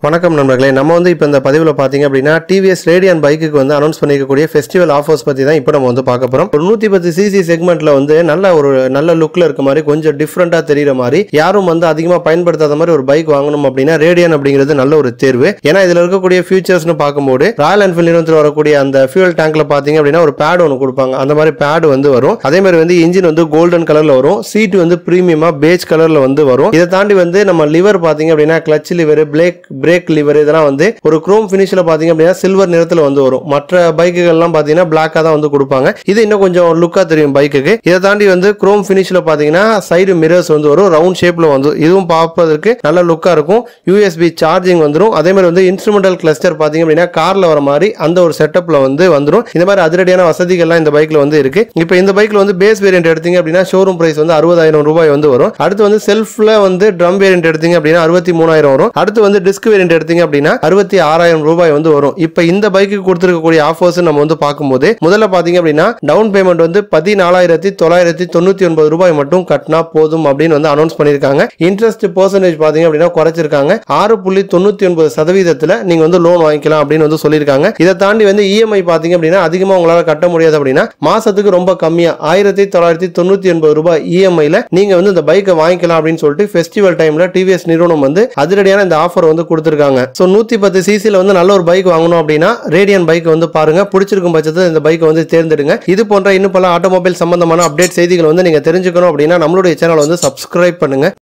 வணக்கம் நண்பர்களே நம்ம வந்து இப்போ இந்த பதிவில் பார்த்தீங்க அப்படின்னா டிவிஎஸ் ரேடியன் பைக்குக்கு வந்து அனௌன்ஸ் பண்ணிருக்கக்கூடிய ஃபெஸ்டிவல் ஆஃபர்ஸ் பற்றி தான் இப்போ நம்ம வந்து பார்க்க போகிறோம் ஒரு நூற்றி பத்து சிசி செக்மெண்ட்டில் வந்து நல்ல ஒரு நல்ல லுக்கில் இருக்க மாதிரி கொஞ்சம் டிஃப்ரெண்ட்டாக தெரியுற மாதிரி யாரும் வந்து அதிகமாக பயன்படுத்தாத மாதிரி ஒரு பைக் வாங்கணும் அப்படின்னா ரேடியன் அப்படிங்கிறது நல்ல ஒரு தேர்வு ஏன்னா இதில் இருக்கக்கூடிய ஃபியூச்சர்ஸ்னு பார்க்கும்போது ராயல் என்ஃபீல்ட் நிறுவனத்தில் வரக்கூடிய அந்த ஃபியூல் டேங்க்ல பார்த்தீங்க அப்படின்னா ஒரு பேட் ஒன்று கொடுப்பாங்க அந்த மாதிரி பேட் வந்து வரும் அதே மாதிரி வந்து இன்ஜின் வந்து கோல்டன் கலரில் வரும் சீட் வந்து ப்ரீமியமாக பேஜ் கலரில் வந்து வரும் இதை தாண்டி வந்து நம்ம லிவர் பார்த்தீங்க அப்படின்னா clutch lever brake brake lever இதெல்லாம் வந்து ஒரு குரோம் ஃபினிஷ்ல பாத்தீங்க அப்படின்னா சில்வர் நிறத்துல வந்து வரும் மற்ற பைக்குகள்லாம் பாத்தீங்கன்னா பிளாக்கா தான் வந்து கொடுப்பாங்க இது இன்னும் கொஞ்சம் லுக்கா தெரியும் பைக்குக்கு இதை தாண்டி வந்து குரோம் ஃபினிஷ்ல பாத்தீங்கன்னா சைடு மிரர்ஸ் வந்து வரும் ரவுண்ட் ஷேப்ல வந்து இதுவும் பார்ப்பதற்கு நல்ல லுக்கா இருக்கும் யூஎஸ்பி சார்ஜிங் வந்துரும் அதே மாதிரி வந்து இன்ஸ்ட்ருமெண்டல் கிளஸ்டர் பாத்தீங்க அப்படின்னா கார்ல வர மாதிரி அந்த ஒரு செட்டப்ல வந்து வந்துரும் இந்த மாதிரி அதிரடியான வசதிகள்லாம் இந்த பைக்ல வந்து இருக்கு இப்போ இந்த பைக்ல வந்து பேஸ் வேரியன்ட் எடுத்தீங்க அப்படின்னா ஷோரூம் பிரைஸ் வந்து அறுபதாயிரம் ரூபாய் வந்து வரும் அடுத்து வந்து செல்ஃப்ல வந்து ட்ரம் வேரியன்ட் எடுத்தீங்க அப்படின்னா அறுபத்தி மூணாயிரம் வரும் அடுத்து வந்து டிஸ்க் வேரியன்ட் எடுத்தீங்க அப்படின்னா அறுபத்தி ஆறாயிரம் ரூபாய் வந்து வரும் இப்போ இந்த பைக்கு கொடுத்துருக்கக்கூடிய ஆஃபர்ஸ் நம்ம வந்து பார்க்கும்போது முதல்ல பாத்தீங்க அப்படின்னா டவுன் பேமெண்ட் வந்து பதினாலாயிரத்தி தொள்ளாயிரத்தி தொண்ணூத்தி ஒன்பது ரூபாய் மட்டும் கட்டினா போதும் அப்படின்னு வந்து அனௌன்ஸ் பண்ணிருக்காங்க இன்ட்ரெஸ்ட் பர்சன்டேஜ் பாத்தீங்க அப்படின்னா குறைச்சிருக்காங்க ஆறு புள்ளி தொண்ணூத்தி ஒன்பது சதவீதத்துல நீங்க வந்து லோன் வாங்கிக்கலாம் அப்படின்னு வந்து சொல்லியிருக்காங்க இதை தாண்டி வந்து இஎம்ஐ பாத்தீங்க அப்படின்னா அதிகமா உங்களால கட்ட முடியாது அப்படின்னா மாசத்துக்கு ரொம்ப கம்மியா ஆயிரத்தி தொள்ளாயிரத்தி தொண்ணூத்தி ஒன்பது ரூபாய் இஎம்ஐல நீங்க வந்து இந்த பைக்கை வாங்கிக்கலாம் அப்படின்னு சொல்லிட்டு ஃபெஸ்டிவல் டைம்ல டிவிஎஸ் நிறுவனம் வந்து அதிரடியான இந்த ஆஃபர் வந்து கொடுத்துருக்காங்க ஸோ நூத்தி பத்து சிசில வந்து நல்ல ஒரு பைக் வாங்கணும் அப்படின்னா ரேடியன் பைக் வந்து பாருங்க பிடிச்சிருக்கும் பட்சத்தில் இந்த பைக்கை வந்து தேர்ந்தெடுங்க இது போன்ற இன்னும் பல ஆட்டோமொபைல் சம்பந்தமான அப்டேட் செய்திகள் வந்து நீங்க தெரிஞ்சுக்கணும் அப்படின்னா நம்மளுடைய சேனல் வந்து சப்ஸ்கிரைப் பண்ணுங்க